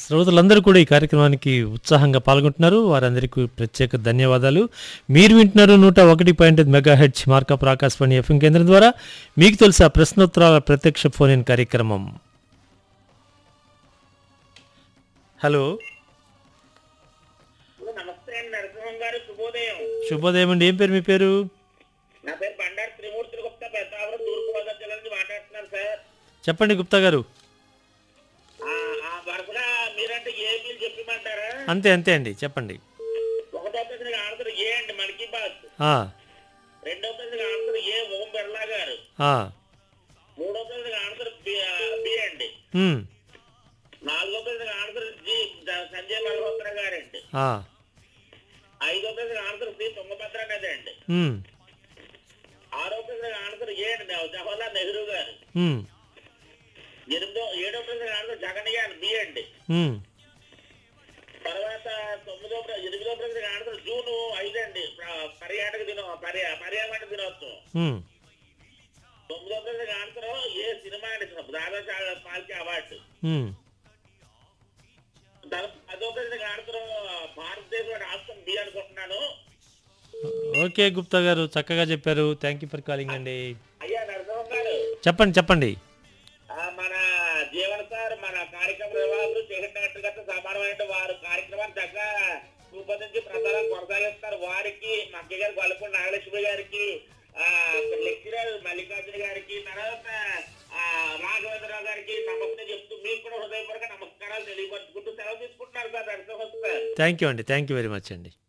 శ్రోతలందరూ కూడా ఈ కార్యక్రమానికి ఉత్సాహంగా పాల్గొంటున్నారు వారందరికీ ప్రత్యేక ధన్యవాదాలు మీరు వింటున్నారు నూట ఒకటి పాయింట్ ఐదు మెగా హెచ్ మార్కప్ ఆకాశవాణి ఎఫ్ఎం కేంద్రం ద్వారా మీకు తెలుసా ప్రశ్నోత్తరాల ప్రత్యక్ష ఫోన్ ఇన్ కార్యక్రమం హలో నమస్తే అండి నరసింహం గారు శుభోదయం శుభోదయం అండి ఏం పేరు మీ పేరు నా పేరు బండారు త్రిమూర్తులు గుప్తా పెద్దాపురం తూర్పు గోదావరి జిల్లా నుంచి మాట్లాడుతున్నాను సార్ చెప్పండి గుప్తా గారు ఆ, ఆ వరుసగా మీరంటే ఏ బిల్ చెప్పమంటారా అంతే అంతే అండి చెప్పండి ఒకటో ప్రశ్నకి ఆన్సర్ ఏ అండి మనకి బాత్ ఆ, రెండో ప్రశ్నకి ఆన్సర్ ఏ ఓం బిర్లా గారు ఆ, మూడో ప్రశ్నకి ఆన్సర్ బి బి అండి ఉమ్, నాలుగో ప్రశ్నకి ఆన్సర్ జి ద- సంజయ్ మల్హోత్రా గారండి ఆ, ఐదో ప్రశ్నకి ఆన్సర్ సి తుంగభద్ర నది అండి ఉమ్, ఆరో ప్రశ్నకి ఆన్సర్ ఏ అండి జవహర్లాల్ నెహ్రూ గారు ఉమ్, ఎనిమిదో ఏడో ప్రశ్నకి ఆన్సర్ జగన్యాన్ బి అండి ఉమ్, తర్వాత తొమ్మిదో ప్ర- ఎనిమిదో ప్రశ్నకి ఆన్సర్ జూన్ ఐదు అండి ప్ర- పర్యాటక దినో పర్యా పర్యావరణ దినోత్సవం ఉమ్. తొమ్మిదో ప్రశ్నకి ఆన్సర్ ఏ సినిమా అండి దాదా పాల్కే అవార్డు ఉమ్. తర్వాత పదో ప్రశ్నకి ఆన్సర్ భారతదేశం రాష్ట్రం బి అనుకుంటున్నాను ఓకే గుప్తా గారు చక్కగా చెప్పారు థ్యాంక్ యూ ఫర్ కాలింగ్ అండి అయ్యా నరసింహం గారు చెప్పండి చెప్పండి ఆ, మన జీవన సార్ మన కార్యక్రమ నిర్వాహకులు చేసినట్టుగా సమానమైన వారు కార్యక్రమాన్ని చక్కగా రూపొందించి ప్రసారం కొనసాగిస్తారు వారికి మక్క గారి గొల్లపూడి నాగలక్ష్మి గారికి ఆ, లెక్చరర్ మల్లికార్జున గారికి తర్వాత ఆ, రాఘవేంద్రరావు గారికి నమస్తే చెప్తూ మీకు కూడా హృదయపూర్వక నమస్కారాలు తెలియపరుచుకుంటూ సెలవు తీసుకుంటున్నారు sir Narasimha sir thank you అండి థ్యాంక్ యూ వెరీ మచ్ అండి